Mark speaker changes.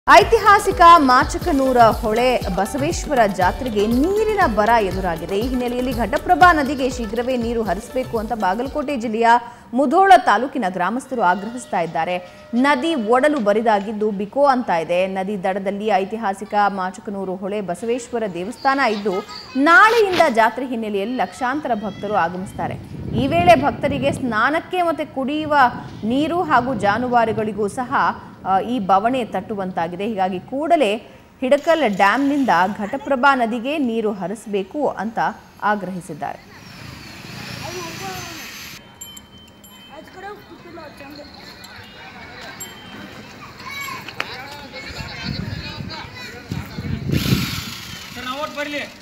Speaker 1: ಐತಿಹಾಸಿಕ ಮಾಚಕನೂರ ಹೊಳೆ ಬಸವೇಶ್ವರ ಜಾತ್ರೆಗೆ ನೀರಿನ ಬರ ಎದುರಾಗಿದೆ ಈ ಹಿನ್ನೆಲೆಯಲ್ಲಿ ಘಟಪ್ರಭಾ ನದಿಗೆ ಶೀಘ್ರವೇ ನೀರು ಹರಿಸಬೇಕು ಅಂತ ಬಾಗಲಕೋಟೆ ಜಿಲ್ಲೆಯ ಮುಧೋಳ ತಾಲೂಕಿನ ಗ್ರಾಮಸ್ಥರು ಆಗ್ರಹಿಸ್ತಾ ಇದ್ದಾರೆ ನದಿ ಒಡಲು ಬರಿದಾಗಿದ್ದು ಬಿಕೋ ಅಂತ ಇದೆ ನದಿ ದಡದಲ್ಲಿ ಐತಿಹಾಸಿಕ ಮಾಚಕನೂರು ಹೊಳೆ ಬಸವೇಶ್ವರ ದೇವಸ್ಥಾನ ಇದ್ದು ನಾಳೆಯಿಂದ ಜಾತ್ರೆ ಹಿನ್ನೆಲೆಯಲ್ಲಿ ಲಕ್ಷಾಂತರ ಭಕ್ತರು ಆಗಮಿಸ್ತಾರೆ ಈ ವೇಳೆ ಭಕ್ತರಿಗೆ ಸ್ನಾನಕ್ಕೆ ಮತ್ತೆ ಕುಡಿಯುವ ನೀರು ಹಾಗೂ ಜಾನುವಾರುಗಳಿಗೂ ಸಹ ಆ, ಈ ಬವಣೆ ತಟ್ಟುವಂತಾಗಿದೆ ಹೀಗಾಗಿ ಕೂಡಲೇ ಹಿಡಕಲ್ ಡ್ಯಾಂನಿಂದ ಘಟಪ್ರಭಾ ನದಿಗೆ ನೀರು ಹರಿಸಬೇಕು ಅಂತ ಆಗ್ರಹಿಸಿದ್ದಾರೆ
Speaker 2: ಸರ್ ನಾವು ಒಟ್ಟು ಬರಲಿ